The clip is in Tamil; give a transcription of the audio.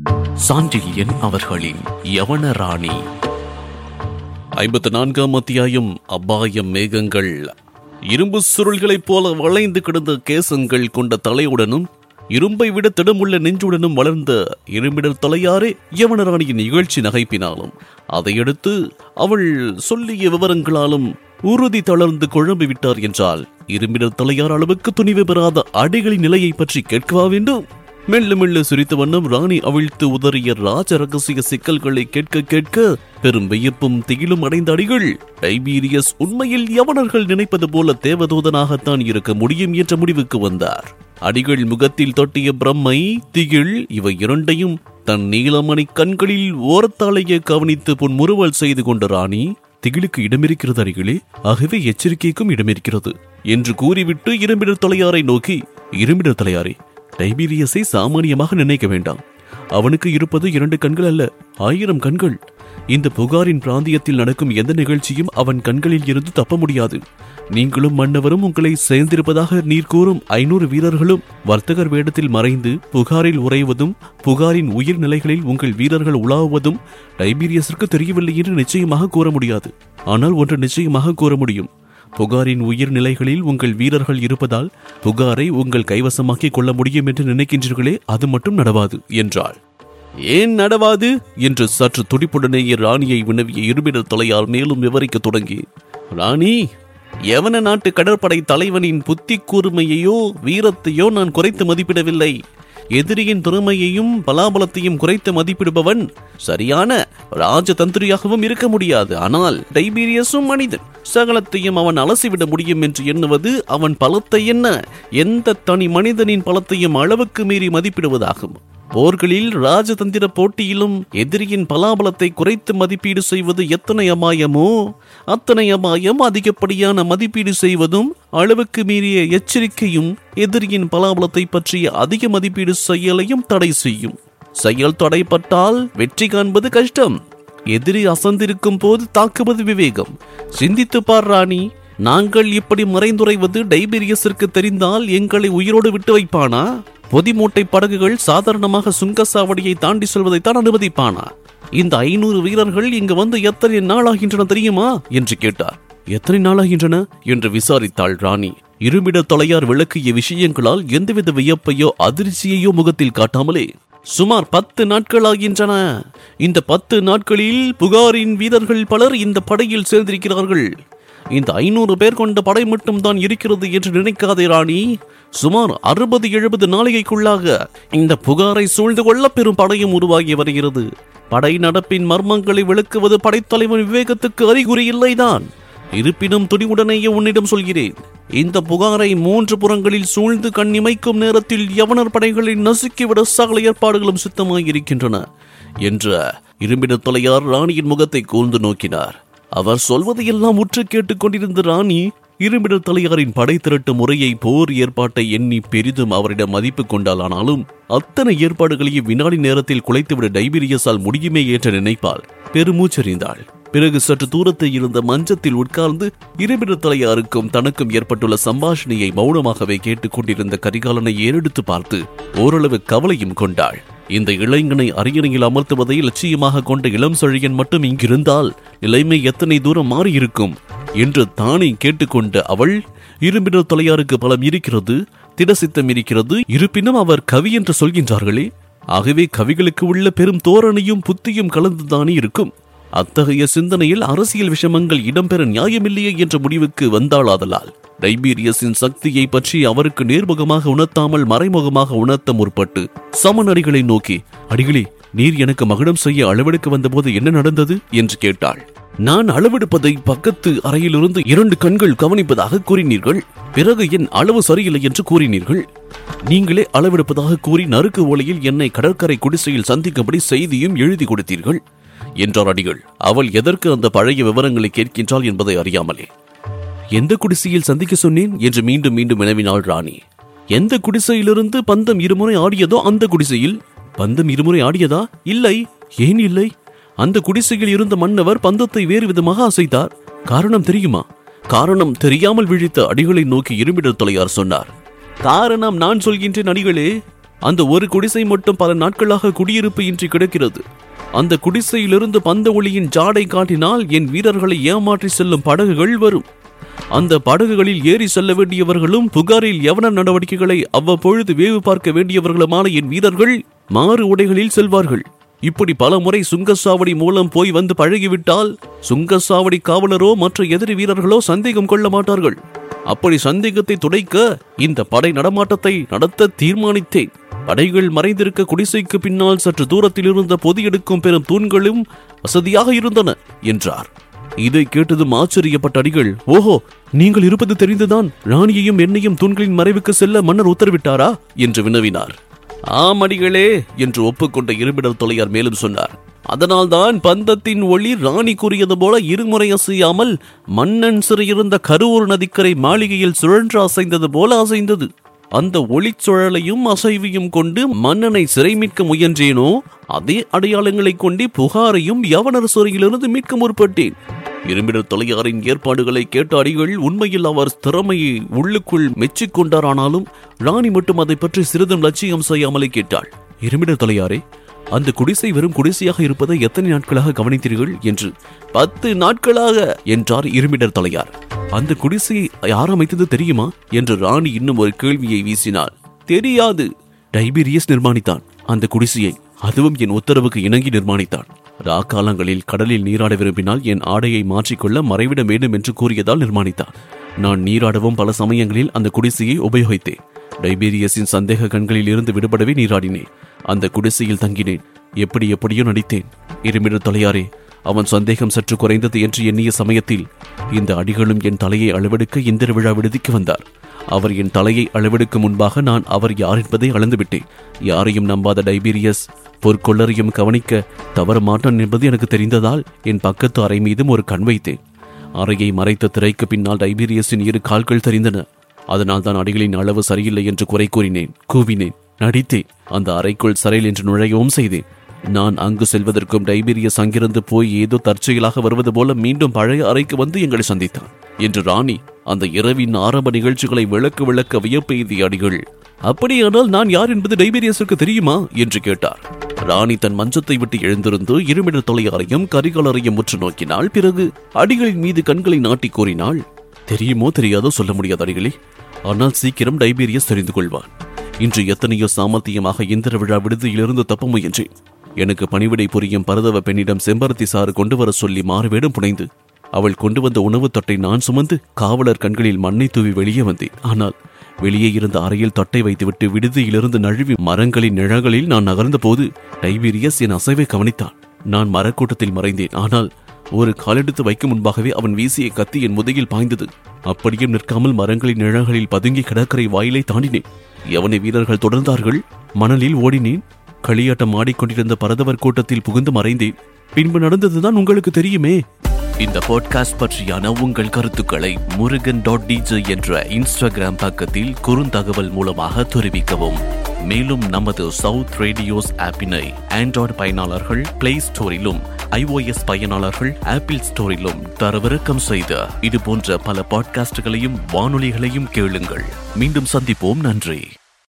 சாண்டில்யன் அவர்களின் யவன ராணி ஐம்பத்து நான்காம் அத்தியாயம் அபாயம் மேகங்கள் இரும்பு சுருள்களைப் போல வளைந்து கிடந்த கேசங்கள் கொண்ட தலையுடனும் இரும்பை விட திடமுள்ள நெஞ்சுடனும் வளர்ந்த இரும்பிடல் தலையாரே யவனராணியின் நிகழ்ச்சி நகைப்பினாலும் அதையடுத்து அவள் சொல்லிய விவரங்களாலும் உறுதி தளர்ந்து குழம்பி விட்டார் என்றால் இரும்பிடல் தலையார் அளவுக்கு துணிவு பெறாத அடிகளின் நிலையை பற்றி கேட்கவா வேண்டும் மெல்ல மெல்ல சிரித்த வண்ணம் ராணி அவிழ்த்து உதறிய ராஜ ரகசிய சிக்கல்களை கேட்க கேட்க பெரும் வியப்பும் திகிலும் அடைந்த அடிகள் டைபீரியஸ் உண்மையில் யவனர்கள் நினைப்பது போல தேவதூதனாகத்தான் இருக்க முடியும் என்ற முடிவுக்கு வந்தார் அடிகள் முகத்தில் தொட்டிய பிரம்மை திகில் இவை இரண்டையும் தன் நீலமணி கண்களில் ஓரத்தாலேயே கவனித்து புன்முறுவல் செய்து கொண்ட ராணி திகிலுக்கு இடமிருக்கிறது அருகிலே ஆகவே எச்சரிக்கைக்கும் இடமிருக்கிறது என்று கூறிவிட்டு இரும்பிடர் தலையாரை நோக்கி இரும்பிடர் தலையாரே டைபீரியஸை சாமானியமாக நினைக்க வேண்டாம் அவனுக்கு இருப்பது இரண்டு கண்கள் அல்ல ஆயிரம் கண்கள் இந்த புகாரின் பிராந்தியத்தில் நடக்கும் எந்த நிகழ்ச்சியும் அவன் கண்களில் இருந்து தப்ப முடியாது நீங்களும் மன்னவரும் உங்களை சேர்ந்திருப்பதாக நீர் கூறும் ஐநூறு வீரர்களும் வர்த்தகர் வேடத்தில் மறைந்து புகாரில் உறைவதும் புகாரின் உயிர் நிலைகளில் உங்கள் வீரர்கள் உலாவுவதும் டைபீரியஸிற்கு தெரியவில்லை என்று நிச்சயமாக கூற முடியாது ஆனால் ஒன்று நிச்சயமாக கூற முடியும் புகாரின் உயிர் நிலைகளில் உங்கள் வீரர்கள் இருப்பதால் புகாரை உங்கள் கைவசமாக்கிக் கொள்ள முடியும் என்று நினைக்கின்றீர்களே அது மட்டும் நடவாது என்றாள் ஏன் நடவாது என்று சற்று துடிப்புடனேயே ராணியை வினவிய இருமிடர் தலையால் மேலும் விவரிக்கத் தொடங்கி ராணி யவன நாட்டு கடற்படை தலைவனின் புத்தி கூர்மையையோ வீரத்தையோ நான் குறைத்து மதிப்பிடவில்லை எதிரியின் திறமையையும் பலாபலத்தையும் குறைத்து மதிப்பிடுபவன் சரியான ராஜதந்திரியாகவும் இருக்க முடியாது ஆனால் டைபீரியஸும் மனிதன் சகலத்தையும் அவன் அலசிவிட முடியும் என்று எண்ணுவது அவன் பலத்தை என்ன எந்த தனி மனிதனின் பலத்தையும் அளவுக்கு மீறி மதிப்பிடுவதாகும் போர்களில் ராஜதந்திர போட்டியிலும் எதிரியின் பலாபலத்தை குறைத்து மதிப்பீடு செய்வது எத்தனை அபாயமோ அத்தனை அபாயம் அதிகப்படியான மதிப்பீடு செய்வதும் அளவுக்கு மீறிய எச்சரிக்கையும் எதிரியின் பலாபலத்தை பற்றிய அதிக மதிப்பீடு செயலையும் தடை செய்யும் செயல் தடைப்பட்டால் வெற்றி காண்பது கஷ்டம் எதிரி அசந்திருக்கும் போது தாக்குவது விவேகம் சிந்தித்து பார் ராணி நாங்கள் இப்படி மறைந்துரைவது டைபீரியஸிற்கு தெரிந்தால் எங்களை உயிரோடு விட்டு வைப்பானா பொதிமூட்டை படகுகள் சாதாரணமாக சுங்கசாவடியை தாண்டி செல்வதைத்தான் அனுமதிப்பானா இந்த ஐநூறு வீரர்கள் இங்கு வந்து எத்தனை நாளாகின்றன தெரியுமா என்று கேட்டார் எத்தனை நாளாகின்றன என்று விசாரித்தாள் ராணி இருமிட தொலையார் விளக்கிய விஷயங்களால் எந்தவித வியப்பையோ அதிர்ச்சியையோ முகத்தில் காட்டாமலே சுமார் பத்து நாட்கள் ஆகின்றன இந்த பத்து நாட்களில் புகாரின் வீரர்கள் பலர் இந்த படையில் சேர்ந்திருக்கிறார்கள் இந்த ஐநூறு பேர் கொண்ட படை மட்டும் தான் இருக்கிறது என்று நினைக்காதே ராணி சுமார் அறுபது எழுபது நாளிகைக்குள்ளாக இந்த புகாரை சூழ்ந்து கொள்ள பெரும் படையும் உருவாகி வருகிறது படை நடப்பின் மர்மங்களை விளக்குவது படைத்தலைவன் விவேகத்துக்கு அறிகுறி இல்லைதான் இருப்பினும் துணிவுடனேயே உன்னிடம் சொல்கிறேன் இந்த புகாரை மூன்று புறங்களில் சூழ்ந்து கண்ணிமைக்கும் நேரத்தில் யவனர் படைகளை நசுக்கிவிட சகல ஏற்பாடுகளும் சித்தமாயிருக்கின்றன என்ற இரும்பிட தொலையார் ராணியின் முகத்தை கூர்ந்து நோக்கினார் அவர் சொல்வதையெல்லாம் உற்று கேட்டுக்கொண்டிருந்த ராணி இரும்பிடர் தலையாரின் படை திரட்டு முறையை போர் ஏற்பாட்டை எண்ணி பெரிதும் அவரிடம் மதிப்பு கொண்டாலானாலும் அத்தனை ஏற்பாடுகளையும் வினாடி நேரத்தில் குலைத்துவிட டைபீரியஸால் முடியுமே என்று நினைப்பாள் பெருமூச்சறிந்தாள் பிறகு சற்று தூரத்தில் இருந்த மஞ்சத்தில் உட்கார்ந்து இருபிடர் தலையாருக்கும் தனக்கும் ஏற்பட்டுள்ள சம்பாஷணையை மௌனமாகவே கேட்டுக்கொண்டிருந்த கரிகாலனை ஏறெடுத்து பார்த்து ஓரளவு கவலையும் கொண்டாள் இந்த இளைஞனை அரியணையில் அமர்த்துவதை லட்சியமாக கொண்ட இளம் செழியன் மட்டும் இங்கிருந்தால் நிலைமை எத்தனை தூரம் மாறியிருக்கும் என்று தானே கேட்டுக்கொண்ட அவள் இரும்பினர் தலையாருக்கு பலம் இருக்கிறது திடசித்தம் இருக்கிறது இருப்பினும் அவர் கவி என்று சொல்கின்றார்களே ஆகவே கவிகளுக்கு உள்ள பெரும் தோரணையும் புத்தியும் கலந்துதானே இருக்கும் அத்தகைய சிந்தனையில் அரசியல் விஷமங்கள் இடம்பெற நியாயமில்லையே என்ற முடிவுக்கு வந்தாளாதலால் டைபீரியஸின் சக்தியை பற்றி அவருக்கு நேர்முகமாக உணர்த்தாமல் மறைமுகமாக உணர்த்த முற்பட்டு சமன் அடிகளை நோக்கி அடிகளே நீர் எனக்கு மகுடம் செய்ய அளவெடுக்க வந்தபோது என்ன நடந்தது என்று கேட்டாள் நான் அளவெடுப்பதை பக்கத்து அறையிலிருந்து இரண்டு கண்கள் கவனிப்பதாக கூறினீர்கள் பிறகு என் அளவு சரியில்லை என்று கூறினீர்கள் நீங்களே அளவெடுப்பதாக கூறி நறுக்கு ஓலையில் என்னை கடற்கரை குடிசையில் சந்திக்கும்படி செய்தியும் எழுதி கொடுத்தீர்கள் என்றார் அடிகள் அவள் எதற்கு அந்த பழைய விவரங்களை கேட்கின்றாள் என்பதை அறியாமலே எந்த குடிசையில் சந்திக்க சொன்னேன் என்று மீண்டும் மீண்டும் வினவினாள் ராணி எந்த குடிசையிலிருந்து பந்தம் இருமுறை ஆடியதோ அந்த குடிசையில் பந்தம் இருமுறை ஆடியதா இல்லை ஏன் இல்லை அந்த குடிசையில் இருந்த மன்னவர் பந்தத்தை வேறு விதமாக அசைத்தார் காரணம் தெரியுமா காரணம் தெரியாமல் விழித்த அடிகளை நோக்கி இருமிடர் தொலையார் சொன்னார் காரணம் நான் சொல்கின்றேன் அடிகளே அந்த ஒரு குடிசை மட்டும் பல நாட்களாக குடியிருப்பு இன்றி கிடக்கிறது அந்த குடிசையிலிருந்து பந்த ஒளியின் ஜாடை காட்டினால் என் வீரர்களை ஏமாற்றி செல்லும் படகுகள் வரும் அந்த படகுகளில் ஏறி செல்ல வேண்டியவர்களும் புகாரில் யவன நடவடிக்கைகளை அவ்வப்பொழுது வேவு பார்க்க வேண்டியவர்களுமான என் வீரர்கள் மாறு உடைகளில் செல்வார்கள் இப்படி பல முறை சுங்கசாவடி மூலம் போய் வந்து பழகிவிட்டால் சுங்கசாவடி காவலரோ மற்ற எதிரி வீரர்களோ சந்தேகம் கொள்ள மாட்டார்கள் அப்படி சந்தேகத்தை துடைக்க இந்த படை நடமாட்டத்தை நடத்த தீர்மானித்தேன் படைகள் மறைந்திருக்க குடிசைக்கு பின்னால் சற்று தூரத்தில் இருந்த பொதி எடுக்கும் பெரும் தூண்களும் வசதியாக இருந்தன என்றார் இதை கேட்டதும் ஆச்சரியப்பட்ட அடிகள் ஓஹோ நீங்கள் இருப்பது தெரிந்துதான் ராணியையும் என்னையும் தூண்களின் மறைவுக்கு செல்ல மன்னர் உத்தரவிட்டாரா என்று வினவினார் ஆம் அடிகளே என்று ஒப்புக்கொண்ட இருமிடல் தொலையார் மேலும் சொன்னார் அதனால்தான் பந்தத்தின் ஒளி ராணி கூறியது போல இருமுறை அசையாமல் மன்னன் சிறையிருந்த கருவூர் நதிக்கரை மாளிகையில் சுழன்று அசைந்தது போல அசைந்தது அந்த ஒளிச்சுழலையும் அசைவையும் கொண்டு மன்னனை சிறை மீட்க முயன்றேனோ அதே அடையாளங்களை கொண்டு புகாரையும் யவனர் சிறையிலிருந்து மீட்க முற்பட்டேன் இருமிடர் தொலையாரின் ஏற்பாடுகளை கேட்ட அடிகள் உண்மையில் அவர் திறமையை உள்ளுக்குள் மெச்சிக்கொண்டாரானாலும் ராணி மட்டும் அதை பற்றி சிறிதும் லட்சியம் செய்யாமலே கேட்டாள் இருமிடர் தொலையாரே அந்த குடிசை வெறும் குடிசையாக இருப்பதை எத்தனை நாட்களாக கவனித்தீர்கள் என்று பத்து நாட்களாக என்றார் இருமிடர் தலையார் அந்த குடிசையை யார் அமைத்தது தெரியுமா என்று ராணி இன்னும் ஒரு கேள்வியை வீசினாள் தெரியாது டைபீரியஸ் நிர்மாணித்தான் அந்த குடிசையை அதுவும் என் உத்தரவுக்கு இணங்கி நிர்மாணித்தான் ராக்காலங்களில் கடலில் நீராட விரும்பினால் என் ஆடையை மாற்றிக்கொள்ள மறைவிட வேண்டும் என்று கூறியதால் நிர்மாணித்தான் நான் நீராடவும் பல சமயங்களில் அந்த குடிசையை உபயோகித்தேன் டைபீரியஸின் சந்தேக கண்களில் இருந்து விடுபடவே நீராடினேன் அந்த குடிசையில் தங்கினேன் எப்படி எப்படியோ நடித்தேன் இருமிடர் தலையாரே அவன் சந்தேகம் சற்று குறைந்தது என்று எண்ணிய சமயத்தில் இந்த அடிகளும் என் தலையை அளவெடுக்க இந்திர விழா விடுதிக்கு வந்தார் அவர் என் தலையை அளவெடுக்கும் முன்பாக நான் அவர் யார் என்பதை அளந்துவிட்டேன் யாரையும் நம்பாத டைபீரியஸ் பொற்கொள்ளரையும் கவனிக்க தவற மாட்டான் என்பது எனக்கு தெரிந்ததால் என் பக்கத்து அறை மீதும் ஒரு கண் வைத்தேன் அறையை மறைத்த திரைக்கு பின்னால் டைபீரியஸின் இரு கால்கள் தெரிந்தன அதனால் தான் அடிகளின் அளவு சரியில்லை என்று குறை கூறினேன் கூவினேன் நடித்தேன் அந்த அறைக்குள் சரையில் என்று நுழையவும் செய்தேன் நான் அங்கு செல்வதற்கும் டைபீரியஸ் அங்கிருந்து போய் ஏதோ தற்செயலாக வருவது போல மீண்டும் பழைய அறைக்கு வந்து எங்களை சந்தித்தான் என்று ராணி அந்த இரவின் ஆரம்ப நிகழ்ச்சிகளை விளக்க விளக்க வியப்பெய்திய அடிகள் அப்படியானால் நான் யார் என்பது டைபீரியஸுக்கு தெரியுமா என்று கேட்டார் ராணி தன் மஞ்சத்தை விட்டு எழுந்திருந்து இருமிட தொலையாரையும் கரிகாலரையும் உற்று நோக்கினாள் பிறகு அடிகளின் மீது கண்களை நாட்டி கூறினாள் தெரியுமோ தெரியாதோ சொல்ல முடியாது அடிகளே ஆனால் சீக்கிரம் டைபீரியஸ் தெரிந்து கொள்வான் இன்று எத்தனையோ சாமர்த்தியமாக இந்திர விழா விடுதியிலிருந்து தப்ப முயன்றேன் எனக்கு பணிவிடை புரியும் பரதவ பெண்ணிடம் செம்பருத்தி சாறு கொண்டு வர சொல்லி மாறுவேடம் புனைந்து அவள் கொண்டு வந்த உணவுத் தொட்டை நான் சுமந்து காவலர் கண்களில் மண்ணை தூவி வெளியே வந்தேன் ஆனால் வெளியே இருந்த அறையில் தொட்டை வைத்துவிட்டு விடுதியிலிருந்து நழுவி மரங்களின் நிழல்களில் நான் நகர்ந்தபோது டைபீரியஸ் என் அசைவை கவனித்தான் நான் மரக்கூட்டத்தில் மறைந்தேன் ஆனால் ஒரு காலெடுத்து வைக்கும் முன்பாகவே அவன் வீசிய கத்தி என் முதுகில் பாய்ந்தது அப்படியும் நிற்காமல் மரங்களின் நிழல்களில் பதுங்கி கடற்கரை வாயிலை தாண்டினேன் எவனை வீரர்கள் தொடர்ந்தார்கள் மணலில் ஓடினேன் களியாட்டம் ஆடிக்கொண்டிருந்த பரதவர் கூட்டத்தில் புகுந்து மறைந்தேன் பின்பு நடந்ததுதான் உங்களுக்கு தெரியுமே இந்த பாட்காஸ்ட் பற்றியான உங்கள் கருத்துக்களை முருகன் டாட் டிஜே என்ற இன்ஸ்டாகிராம் பக்கத்தில் குறுந்தகவல் மூலமாக தெரிவிக்கவும் மேலும் நமது சவுத் ரேடியோஸ் ஆப்பினை ஆண்ட்ராய்டு பயனாளர்கள் பிளே ஸ்டோரிலும் ஐஓஎஸ் பயனாளர்கள் ஆப்பிள் ஸ்டோரிலும் தரவிறக்கம் செய்த இது போன்ற பல பாட்காஸ்டுகளையும் வானொலிகளையும் கேளுங்கள் மீண்டும் சந்திப்போம் நன்றி